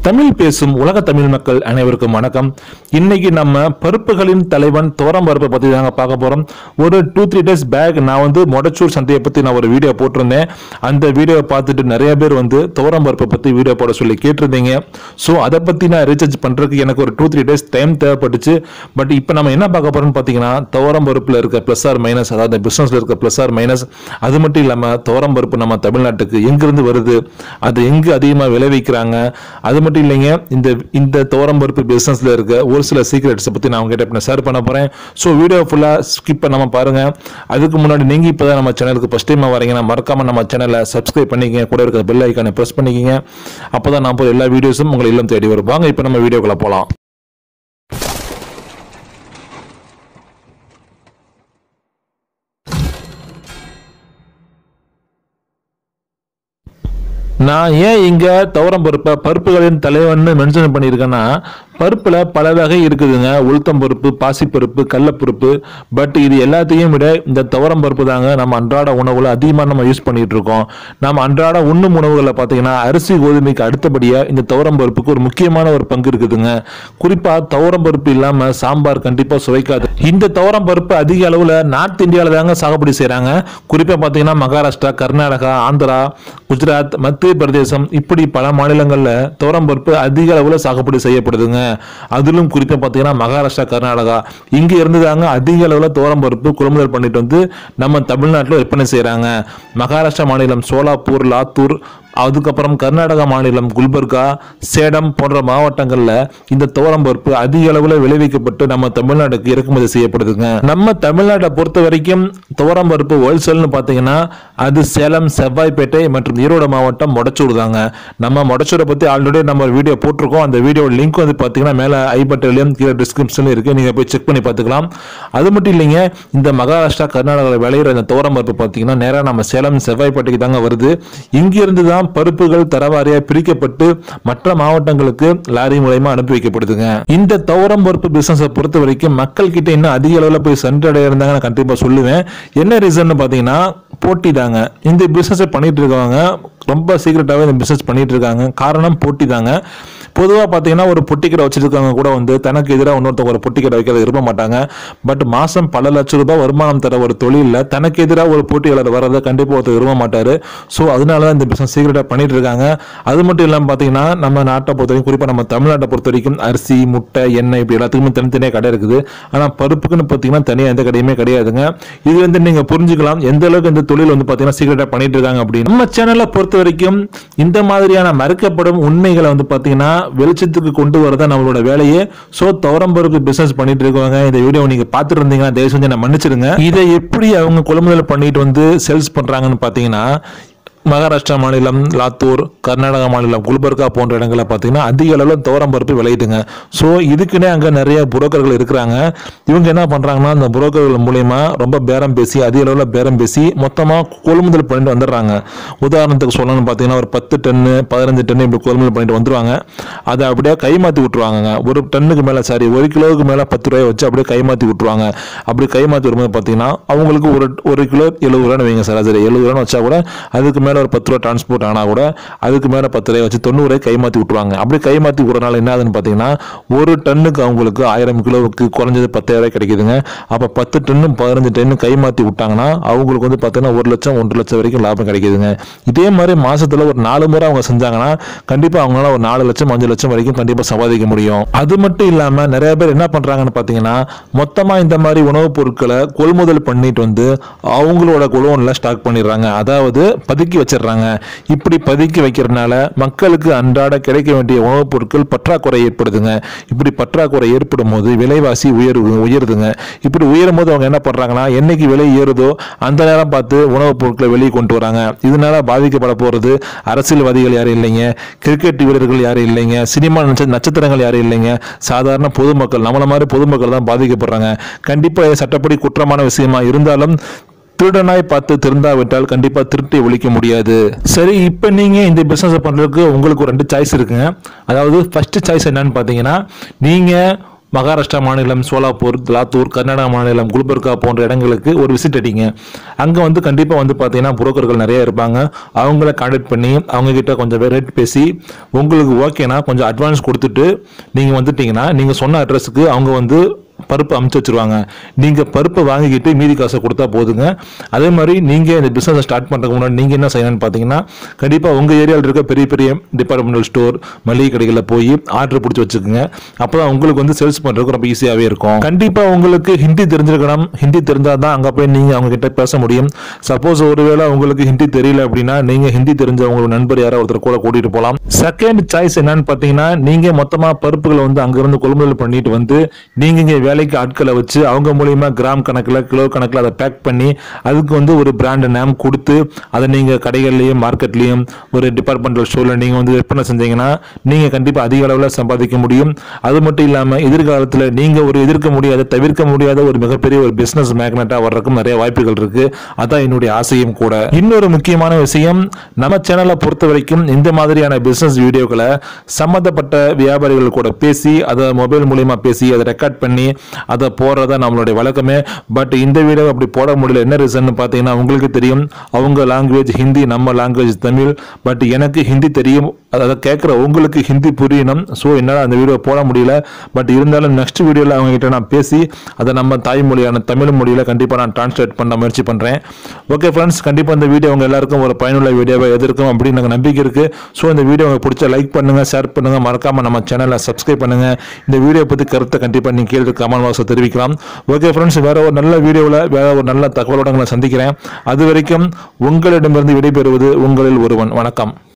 தமிழ் பேசும் உலக தமிழ் மக்கள் அனைவருக்கும் வணக்கம் இன்னைக்கு நம்ம பருப்புகளின் தலைவன் தோரம் பருப்பை பத்தி தாங்க பார்க்க போறோம் ஒரு டூ த்ரீ டேஸ் பேக் நான் வந்து மொடச்சூர் சந்தையை பத்தி நான் ஒரு வீடியோ போட்டிருந்தேன் அந்த வீடியோவை பார்த்துட்டு நிறைய பேர் வந்து துவரம் பருப்பை பத்தி வீடியோ போட சொல்லி கேட்டிருந்தீங்க ஸோ அதை பத்தி நான் ரீசர்ச் பண்றதுக்கு எனக்கு ஒரு டூ த்ரீ டேஸ் டைம் தேவைப்பட்டுச்சு பட் இப்போ நம்ம என்ன பார்க்க போறோம்னு பார்த்தீங்கன்னா துவரம் பருப்புல இருக்க ப்ளஸ் ஆர் மைனஸ் அதாவது பிசினஸ்ல இருக்க ப்ளஸ் ஆர் மைனஸ் அது மட்டும் இல்லாம துவரம் பருப்பு நம்ம தமிழ்நாட்டுக்கு எங்கிருந்து வருது அது எங்கு அதிகமாக விளைவிக்கிறாங்க அது மட்டும் இல்லைங்க இந்த இந்த துவரம் பருப்பு பிசினஸ்ல இருக்க ஒரு சில சீக்ரெட்ஸை பத்தி நான் உங்ககிட்ட இப்போ ஷேர் பண்ண போறேன் ஸோ வீடியோ ஃபுல்லா ஸ்கிப் பண்ணாம பாருங்க அதுக்கு முன்னாடி நீங்க இப்பதான் நம்ம சேனலுக்கு ஃபர்ஸ்ட் டைம் வரீங்கன்னா மறக்காம நம்ம சேனலை சப்ஸ்கிரைப் பண்ணிக்கங்க கூட இருக்கிற பெல் ஐக்கானை ப்ரெஸ் பண்ணிக்கங்க அப்பதான் நான் போகிற எல்லா வீடியோஸும் உங்களை இல்லம் தேடி வரும் வாங்க இப்போ நம்ம வீடியோக்குள்ள போலாம் நான் ஏன் இங்க துவரம் பருப்பை பருப்புகளின் தலைவன்னு மென்ஷன் பண்ணியிருக்கேன்னா பருப்புல பல வகை இருக்குதுங்க உளுத்தம் பருப்பு பாசிப்பருப்பு கடலப்பருப்பு பட் இது எல்லாத்தையும் விட இந்த துவரம் பருப்பு தாங்க நம்ம அன்றாட உணவுல அதிகமாக நம்ம யூஸ் பண்ணிட்டு இருக்கோம் நம்ம அன்றாட உண்ணும் உணவுகளை பார்த்தீங்கன்னா அரிசி கோதுமைக்கு அடுத்தபடியா இந்த துவரம் பருப்புக்கு ஒரு முக்கியமான ஒரு பங்கு இருக்குதுங்க குறிப்பா துவரம் பருப்பு இல்லாம சாம்பார் கண்டிப்பா சுவைக்காது இந்த துவரம் பருப்பு அதிக அளவுல நார்த் இந்தியாவில தாங்க சாகுபடி செய்றாங்க குறிப்பா பார்த்தீங்கன்னா மகாராஷ்டிரா கர்நாடகா ஆந்திரா குஜராத் மத்திய பிரதேசம் இப்படி பல மாநிலங்கள்ல துவரம் பருப்பு அதிக அளவுல சாகுபடி செய்யப்படுதுங்க அதிலும் குறிப்பா பார்த்தீங்கன்னா மகாராஷ்டிரா கர்நாடகா இங்க இருந்து தாங்க அதிக அளவுல துவரம் பருப்பு கொள்முதல் பண்ணிட்டு வந்து நம்ம தமிழ்நாட்டில் விற்பனை செய்றாங்க மகாராஷ்டிரா மாநிலம் சோலாப்பூர் லாத்தூர் அதுக்கப்புறம் கர்நாடகா மாநிலம் குல்பர்கா சேடம் போன்ற மாவட்டங்கள்ல இந்த துவரம் பருப்பு அதிக அளவுல விளைவிக்கப்பட்டு நம்ம தமிழ்நாட்டுக்கு இறக்குமதி செய்யப்படுதுங்க நம்ம தமிழ்நாட்டை பொறுத்த வரைக்கும் துவரம் பருப்பு ஹோல்சேல்னு பார்த்தீங்கன்னா அது சேலம் செவ்வாய்ப்பேட்டை மற்றும் ஈரோடு மாவட்டம் மொடச்சூர் தாங்க நம்ம மொடச்சூரை பத்தி ஆல்ரெடி நம்ம ஒரு வீடியோ போட்டிருக்கோம் அந்த வீடியோ லிங்க் வந்து பார்த்தீங்கன்னா மேலே ஐ பட்டன்லையும் கீழே டிஸ்கிரிப்ஷன்ல இருக்கு நீங்க போய் செக் பண்ணி பார்த்துக்கலாம் அது மட்டும் இல்லைங்க இந்த மகாராஷ்டிரா கர்நாடகாவில் விளையிற இந்த துவரம் பருப்பு பார்த்தீங்கன்னா நேராக நம்ம சேலம் செவ்வாய்ப்பேட்டைக்கு தாங்க வருது இங்கிருந்து தான் பருப்புகள் தரவாரியா பிரிக்கப்பட்டு மற்ற மாவட்டங்களுக்கு லாரி மூலயமா அனுப்பி வைக்கப்படுதுங்க இந்த துவரம் பருப்பு பிசினஸை பொறுத்த வரைக்கும் மக்கள் கிட்ட இன்னும் அதிக அளவில் போய் சென்றடைய இருந்தாங்க நான் கண்டிப்பா சொல்லுவேன் என்ன ரீசன் பார்த்தீங்கன்னா போட்டி தாங்க இந்த பிசினஸ் பண்ணிட்டு இருக்கவங்க ரொம்ப சீக்கிரட்டாகவே இந்த பிசினஸ் பண்ணிட்டு இருக்காங்க காரணம் போட்டி தாங்க பொதுவாக பார்த்தீங்கன்னா ஒரு பொட்டிக்கடை வச்சிருக்கவங்க கூட வந்து தனக்கு எதிராக இன்னொருத்தவங்க ஒரு பொட்டிக்கடை வைக்கிறது விரும்ப மாட்டாங்க பட் மாசம் பல லட்சம் ரூபாய் வருமானம் தர ஒரு தொழிலில் தனக்கு எதிராக ஒரு போட்டியாளர் வர்றதை கண்டிப்பாக ஒருத்தர் விரும்ப மாட்டாரு ஸோ அதனால தான் இந்த பிசினஸ் சீக்கிரட்டாக பண்ணிட்டு இருக்காங்க அது மட்டும் இல்லாமல் பார்த்தீங்கன்னா நம்ம நாட்டை பொறுத்த வரைக்கும் குறிப்பாக நம்ம தமிழ்நாட்டை பொறுத்த வரைக்கும் அரிசி முட்டை எண்ணெய் இப்படி எல்லாத்துக்குமே தனித்தனியாக கடை இருக்குது ஆனால் பருப்புக்குன்னு பார்த்தீங்கன்னா தனியாக எந்த கடையுமே கிடையாதுங்க இது வந்து நீங்க புரிஞ்சுக்கலாம் எந்த அளவுக்கு இந்த தொழில் வந்து பார்த்தீங்கன்னா சீக்கிரட்டாக பண்ணிட்டு இருக்காங்க அப்படின்னு நம்ம சேனலை பொறுத்த வரைக்கும் இந்த மாதிரியான மறுக்கப்படும் உண்மைகளை வந்து பார்த்தீங்கன்னா வெளிச்சத்துக்கு கொண்டு வரதான் நம்மளோட வேலையே ஸோ துவரம் பருப்பு பிசினஸ் பண்ணிட்டு இருக்கவங்க இந்த வீடியோ நீங்க பார்த்துட்டு இருந்தீங்கன்னா தயவு செஞ்சு நான் மன்னிச்சிருங்க இதை எப்படி அவங்க கொள்முதல் பண்ணிட்டு வந்து சேல்ஸ் பண்றாங்கன்னு பார்த்தீங்கன்னா மகாராஷ்டிரா மாநிலம் லாத்தூர் கர்நாடகா மாநிலம் குல்பர்கா போன்ற இடங்களில் பார்த்தீங்கன்னா அதிக அளவில் துவரம் பருப்பு விளையுதுங்க ஸோ இதுக்குன்னே அங்கே நிறைய புரோக்கர்கள் இருக்கிறாங்க இவங்க என்ன பண்ணுறாங்கன்னா அந்த புரோக்கர்கள் மூலயமா ரொம்ப பேரம் பேசி அதிக அளவில் பேரம் பேசி மொத்தமாக கொள்முதல் பண்ணிட்டு வந்துடுறாங்க உதாரணத்துக்கு சொல்லணும்னு பார்த்தீங்கன்னா ஒரு பத்து டன்னு பதினஞ்சு டன்னு இப்படி கொள்முதல் பண்ணிட்டு வந்துருவாங்க அதை அப்படியே கைமாற்றி விட்டுருவாங்க ஒரு டன்னுக்கு மேலே சாரி ஒரு கிலோவுக்கு மேலே பத்து ரூபாய் வச்சு அப்படியே கைமாற்றி விட்டுருவாங்க அப்படி கைமாற்றி வரும்போது பார்த்தீங்கன்னா அவங்களுக்கு ஒரு ஒரு கிலோ எழுபது ரூபான்னு வைங்க சராசரி எழுபது ரூபான்னு வச்சா கூட அதுக்கு மேலே ஒரு பத்து ரூபா டிரான்ஸ்போர்ட் ஆனால் கூட அதுக்கு மேலே பத்து ரூபாய் வச்சு தொண்ணூறு ரூபாய் கைமாற்றி விட்டுருவாங்க அப்படி கைமாற்றி விடுறதுனால என்ன ஆகுதுன்னு பார்த்தீங்கன்னா ஒரு டன்னுக்கு அவங்களுக்கு ஆயிரம் கிலோவுக்கு குறைஞ்சது பத்தாயிரம் ரூபாய் கிடைக்குதுங்க அப்போ பத்து டன்னு பதினஞ்சு டன்னு கைமாற்றி விட்டாங்கன்னா அவங்களுக்கு வந்து பார்த்தீங்கன்னா ஒரு லட்சம் ஒன்றரை லட்சம் வரைக்கும் லாபம் கிடைக்குதுங்க இதே மாதிரி மாசத்துல ஒரு நாலு முறை அவங்க செஞ்சாங்கன்னா கண்டிப்பாக அவங்களால ஒரு நாலு லட்சம் அஞ்சு லட்சம் வரைக்கும் கண்டிப்பாக சம்பாதிக்க முடியும் அது மட்டும் இல்லாமல் நிறைய பேர் என்ன பண்ணுறாங்கன்னு பார்த்தீங்கன்னா மொத்தமாக இந்த மாதிரி உணவுப் பொருட்களை கொள்முதல் பண்ணிட்டு வந்து அவங்களோட குளோனில் ஸ்டாக் பண்ணிடுறாங்க அதாவது பதுக்கி வச்சிடுறாங்க இப்படி பதுக்கி வைக்கிறதுனால மக்களுக்கு அன்றாட கிடைக்க வேண்டிய உணவுப் பொருட்கள் பற்றாக்குறை ஏற்படுதுங்க இப்படி பற்றாக்குறை ஏற்படும் போது விலைவாசி உயரு உயருதுங்க இப்படி உயரும் போது அவங்க என்ன பண்றாங்கன்னா என்னைக்கு விலை ஏறுதோ அந்த நேரம் பார்த்து உணவுப் பொருட்களை வெளியே கொண்டு வராங்க இதனால பாதிக்கப்பட போறது அரசியல்வாதிகள் யாரும் இல்லைங்க கிரிக்கெட் வீரர்கள் யாரும் இல்லைங்க சினிமா நட்ச- நட்சத்திரங்கள் யாரும் இல்லைங்க சாதாரண பொதுமக்கள் நம்மள மாதிரி பொதுமக்கள் தான் பாதிக்கப்படுறாங்க கண்டிப்பா இது சட்டப்படி குற்றமான விஷயமா இருந்தாலும் திருடனாய் பார்த்து திருந்தாவிட்டால் கண்டிப்பா திருட்டை ஒழிக்க முடியாது சரி இப்போ நீங்க இந்த பிசினஸ் பண்றதுக்கு உங்களுக்கு ஒரு ரெண்டு சாய்ஸ் இருக்குங்க அதாவது ஃபர்ஸ்ட் சாய்ஸ் என்னன்னு பார்த்தீங்கன்னா நீங்க மகாராஷ்டிரா மாநிலம் சோலாப்பூர் லாத்தூர் கர்நாடகா மாநிலம் குல்பர்கா போன்ற இடங்களுக்கு ஒரு விசிட் அடிங்க அங்கே வந்து கண்டிப்பாக வந்து பார்த்தீங்கன்னா புரோக்கர்கள் நிறைய இருப்பாங்க அவங்கள கான்டாக்ட் பண்ணி அவங்க கிட்ட கொஞ்சம் ரேட் பேசி உங்களுக்கு ஓகேனா கொஞ்சம் அட்வான்ஸ் கொடுத்துட்டு நீங்கள் வந்துட்டீங்கன்னா நீங்கள் சொன்ன அட்ரஸுக்கு அவங்க வந்து பருப்பு அமுச்சு வச்சிருவாங்க நீங்கள் பருப்பை வாங்கிக்கிட்டு மீதி காசை கொடுத்தா போதுங்க அதே மாதிரி நீங்கள் இந்த பிஸ்னஸை ஸ்டார்ட் பண்ணுறதுக்கு முன்னாடி நீங்கள் என்ன செய்யணும்னு பார்த்தீங்கன்னா கண்டிப்பாக உங்கள் ஏரியாவில் இருக்க பெரிய பெரிய டிபார்ட்மெண்டல் ஸ்டோர் மளிகை கடைகளில் போய் ஆர்டர் பிடிச்சி வச்சுக்கோங்க அப்போ தான் உங்களுக்கு வந்து சேல்ஸ் பண்ணுறதுக்கு ரொம்ப ஈஸியாகவே இருக்கும் கண்டிப்பாக உங்களுக்கு ஹிந்தி தெரிஞ்சிருக்கணும் ஹிந்தி தெரிஞ்சால் தான் அங்கே போய் நீங்கள் அவங்க கிட்ட பேச முடியும் சப்போஸ் ஒருவேளை உங்களுக்கு ஹிந்தி தெரியல அப்படின்னா நீங்கள் ஹிந்தி தெரிஞ்ச உங்களோட நண்பர் யாரோ ஒருத்தர் கூட கூட்டிகிட்டு போகலாம் செகண்ட் சாய்ஸ் என்னன்னு பார்த்தீங்கன்னா நீங்கள் மொத்தமாக பருப்புகளை வந்து அங்கேருந்து கொள்முதல் பண்ணிட்டு வந்து நீங்கள் இங்கே வேலைக்கு ஆட்களை வச்சு அவங்க மூலியமா கிராம் கணக்கில் கிலோ கணக்கில் அதை பேக் பண்ணி அதுக்கு வந்து ஒரு பிராண்ட் நேம் கொடுத்து அதை நீங்கள் கடைகள்லையும் மார்க்கெட்லேயும் ஒரு டிபார்ட்மெண்டல் ஸ்டோரில் நீங்கள் வந்து விற்பனை செஞ்சீங்கன்னா நீங்கள் கண்டிப்பாக அதிக அளவில் சம்பாதிக்க முடியும் அது மட்டும் இல்லாமல் எதிர்காலத்தில் நீங்கள் ஒரு எதிர்க்க முடியாத தவிர்க்க முடியாத ஒரு மிகப்பெரிய ஒரு பிஸ்னஸ் மேக்னட்டாக வர்றதுக்கும் நிறைய வாய்ப்புகள் இருக்கு அதான் என்னுடைய ஆசையும் கூட இன்னொரு முக்கியமான விஷயம் நம்ம சேனலை பொறுத்த வரைக்கும் இந்த மாதிரியான பிஸ்னஸ் வீடியோக்களை சம்மந்தப்பட்ட வியாபாரிகள் கூட பேசி அதை மொபைல் மூலியமா பேசி அதை ரெக்கார்ட் பண்ணி அதை போடுறதா நம்மளுடைய வழக்கமே பட் இந்த வீடியோ அப்படி போட முடியல என்ன ரீசன் பார்த்தீங்கன்னா உங்களுக்கு தெரியும் அவங்க லாங்குவேஜ் ஹிந்தி நம்ம லாங்குவேஜ் தமிழ் பட் எனக்கு ஹிந்தி தெரியும் அதை கேட்குற உங்களுக்கு ஹிந்தி புரியணும் ஸோ என்னால் அந்த வீடியோ போட முடியல பட் இருந்தாலும் நெக்ஸ்ட் வீடியோவில் அவங்க கிட்ட நான் பேசி அதை நம்ம தாய்மொழியான தமிழ் மொழியில் கண்டிப்பாக நான் டிரான்ஸ்லேட் பண்ண முயற்சி பண்ணுறேன் ஓகே ஃப்ரெண்ட்ஸ் கண்டிப்பாக இந்த வீடியோ உங்க எல்லாருக்கும் ஒரு பயனுள்ள வீடியோவை எதிர்க்கும் அப்படின்னு எனக்கு நம்பிக்கை இருக்குது ஸோ இந்த வீடியோ உங்களுக்கு பிடிச்ச லைக் பண்ணுங்கள் ஷேர் பண்ணுங்கள் மறக்காமல் நம்ம சேனலை சப்ஸ்கிரைப் பண்ணுங்கள் இந்த வீடியோ பற்றி கருத்தை கண்டிப்பாக நீங்கள் கீழே கமெண்ட் பாக்ஸில் தெரிவிக்கலாம் ஓகே ஃப்ரெண்ட்ஸ் வேற ஒரு நல்ல வீடியோவில் வேற ஒரு நல்ல தகவலோட உங்களை சந்திக்கிறேன் அது வரைக்கும் உங்களிடமிருந்து விடைபெறுவது உங்களில் ஒருவன் வணக்கம்